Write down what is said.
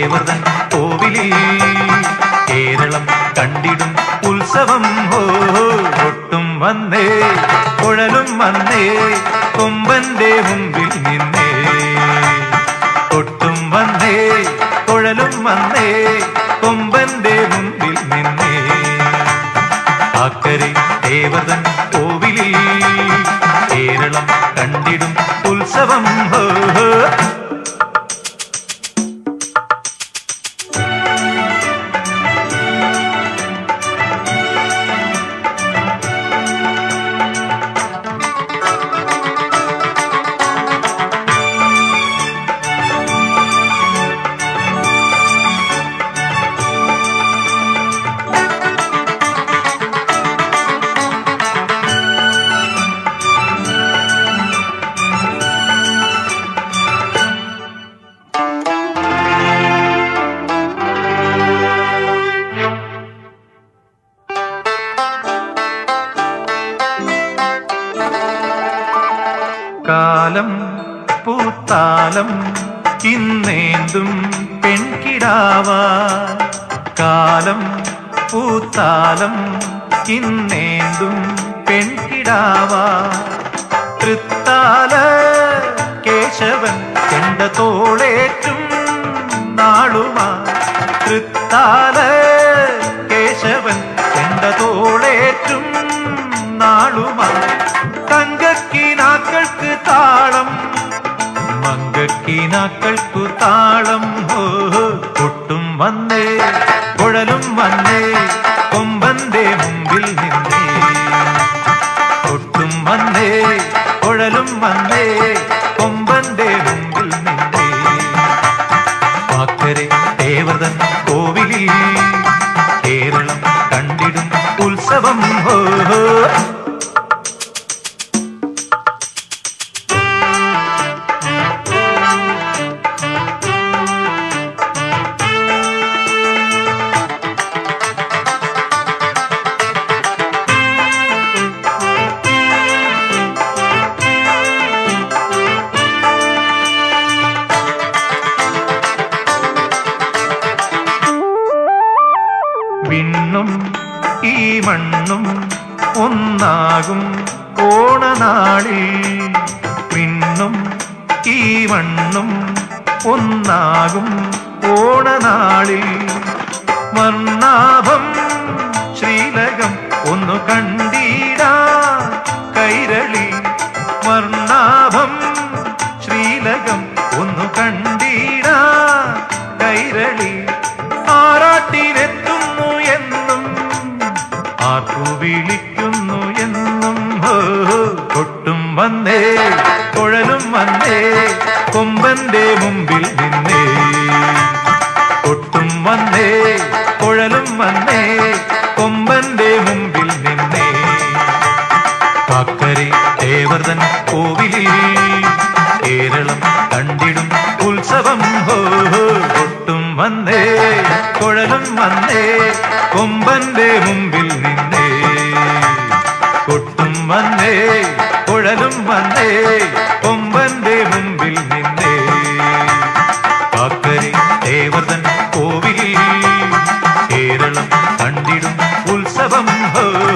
ദേവതൻ കോവിലിൽ കേരളം കണ്ടിടും ഉത്സവം ഹോ ഒട്ടും വന്നേ കുഴലും വന്നേ കൊമ്പന്റെ മുമ്പിൽ നിന്നേ ഒട്ടും വന്നേ കുഴലും വന്നേ കൊമ്പന്റെ മുമ്പിൽ നിന്നേ അക്കരെ ദേവതൻ കോവിലിൽ കേരളം കണ്ടിടും ഉത്സവം ഹോ ഹോ. കാലം പൂത്താലം ഇന്നേന്തും പെൺകിടാവാ കാലം പൂത്താലം ഇന്നേന്തും പെൺകിടാവാ തൃത്താല കേശവൻ ചെണ്ട തോളേറ്റും നാളുമാ തൃത്താല കേശവൻ ചെണ്ട തോളേറ്റും നാളുമാ തങ്കക്കിനാക്കൾക്ക് താളം മങ്കക്കിനാക്കൾക്കു താളം ഹോ കൊട്ടും വന്നേ കുഴലും വന്നേ കൊമ്പന്റെ മുമ്പിൽ നിന്നേ കൊട്ടും വന്നേ കുഴലും വന്നേ കൊമ്പന്റെ മുമ്പിൽ നിന്നേ വാക്കരെ ദേവതൻ കോവിലിൽ കേരളം കണ്ടിടും ഉത്സവം ഹോ ഹോ വിണ്ണും ഈ മണ്ണും ഒന്നാകും ഓണനാളിൽ വിണ്ണും ഈ മണ്ണും ഒന്നാകും ഓണനാളിൽ വർണ്ണാഭം ശ്രീലകം ഒന്നു കണ്ടീടാ കൈരളി വർണ്ണാഭം ശ്രീലകം ഒന്നു കണ്ടീടാ കൈരളി ആറാട്ടിനെത്തുന്നു എന്നും ആർക്കു വിളിക്കുന്നു എന്നും ഹോ കൊട്ടും വന്നേ കുഴലും വന്നേ കൊമ്പന്റെ മുമ്പിൽ നിന്നേ കൊട്ടും വന്നേ കുഴലും വന്നേ കൊമ്പന്റെ മുമ്പിൽ നിന്നേ കാക്കരെ ദേവർതൻ കോവിലിൽ കേരളം കണ്ടിടും ഉത്സവം ഹോ ഹോ. കൊട്ടും വന്നേ കുഴലും വന്നേ കൊമ്പന്റെ മുമ്പിൽ നിന്നേ കൊട്ടും വന്നേ കുഴലും വന്നേ കൊമ്പന്റെ മുമ്പിൽ നിന്നേ കാക്കരെ ദേവർതൻ കോവിലിൽ കേരളം കണ്ടിടും ഉത്സവം ഹോ